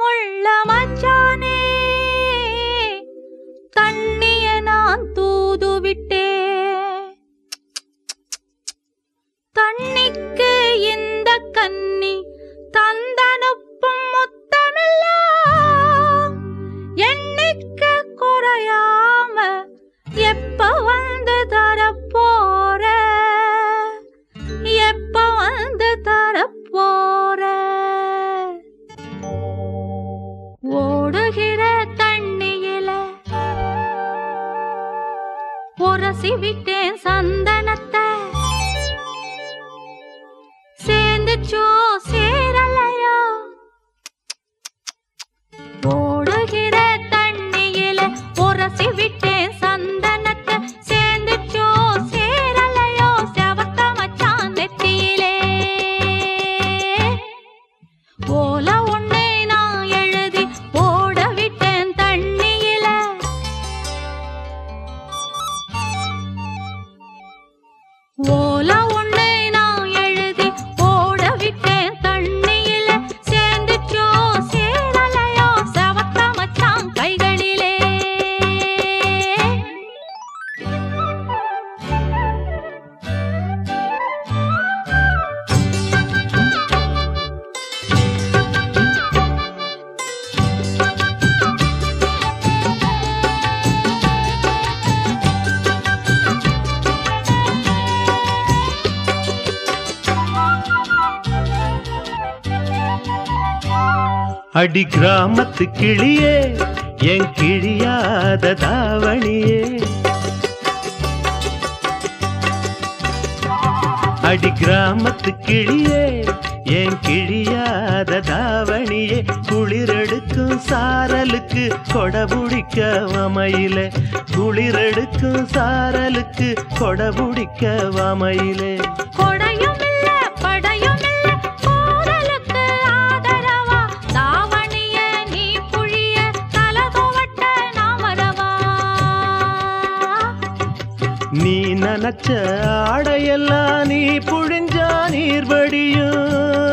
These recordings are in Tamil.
உள்ள மச்சானே தண்ணிய நான் தூது விட்டேன் தண்ணிக்கு இந்த கன்னி தந்தனுப்பும் முத்தமெல்லாம் எண்ணிக்க குறையாம எப்ப வந்து தரப்போற எப்ப வந்து தரப்போற ஓடுகிற தண்ணியில உரசி விட்டேன் சந்தனத்தை சேர்ந்துச்சோ சேரலையோ ஓடுகிற தண்ணியில உரசி விட்டேன் சந்தனத்தை சேர்ந்துச்சோ சேரலையோ செவத்த மச்சான் நெத்தியிலே ஓல ஒண்ணே நான் எழுதி ஓட விட்டேன் தண்ணியில ஓல ஒண்ணே நான் எழுதி ஓட விட்டேன் தண்ணியில சேர்ந்துச்சோ சேரலையோ செவத்த மச்சான் கைகளிலே அடி கிராமத்து கிளியே என் கிழியாத தாவணியே அடி கிராமத்து கிளியே என் கிழியாத தாவணியே குளிரெடுக்கும் சாரலுக்கு கொடபுடிக்க வமையிலே குளிரெடுக்கும் சாரலுக்கு கொடபுடிக்க வமையிலே கொடையும் இல்ல படையும் இல்ல கோரலுக்கு ஆதரவா தாவணிய நீ புழிய தலதுவட்ட நாம் வரவா நீ நினைச்ச ஆடையெல்லாம் நீ புழிஞ்சா நீர் வடியும்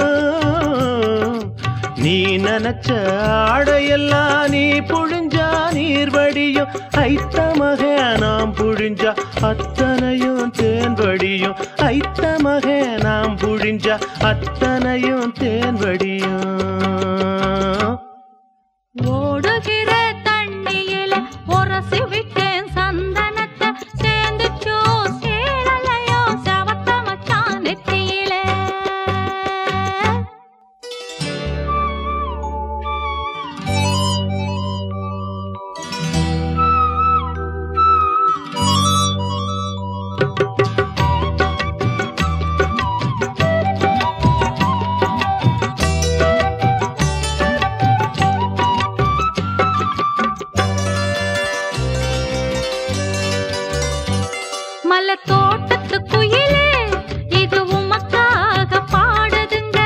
நீ நினைச்ச ஆடையெல்லாம் நீ புழிஞ்சா நீர் வடியும் ஐத்த மக நாம் புழிஞ்சா அத்தனையும் தேன் வடியும் ஐத்த மக நாம் புழிஞ்சா அத்தனையும் தேன் வடியும் ஓடுகிற தண்ணியில உரசி விட்டேன் சந்தனத்தை சேர்ந்துச்சோ சேரலையோ செவத்த மச்சான் நெத்தியிலே மலை தோட்டத்து குயிலே இது உமக்காக பாடுதுங்க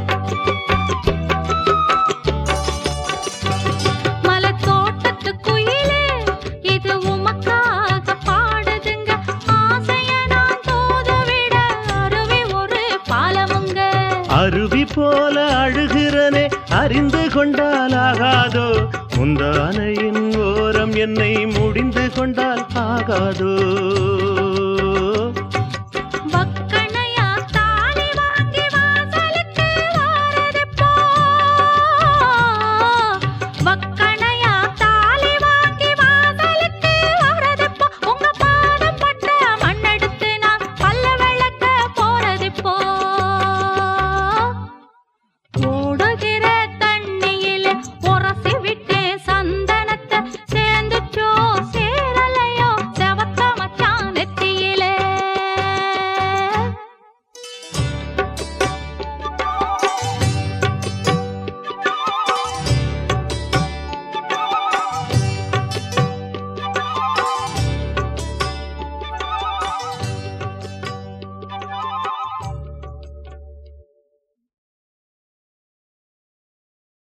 மலை தோட்டத்து குயிலே இது உமக்காக பாடுதுங்க ஆசைய நான் தோதுவிட அருவி ஒரு பாலமுங்க அருவி போல அழுகிறனே அறிந்து கொண்டால் ஆகாதோ முந்தானையின் ஓரம் என்னை முடிந்து கொண்டால் ஆகாதோ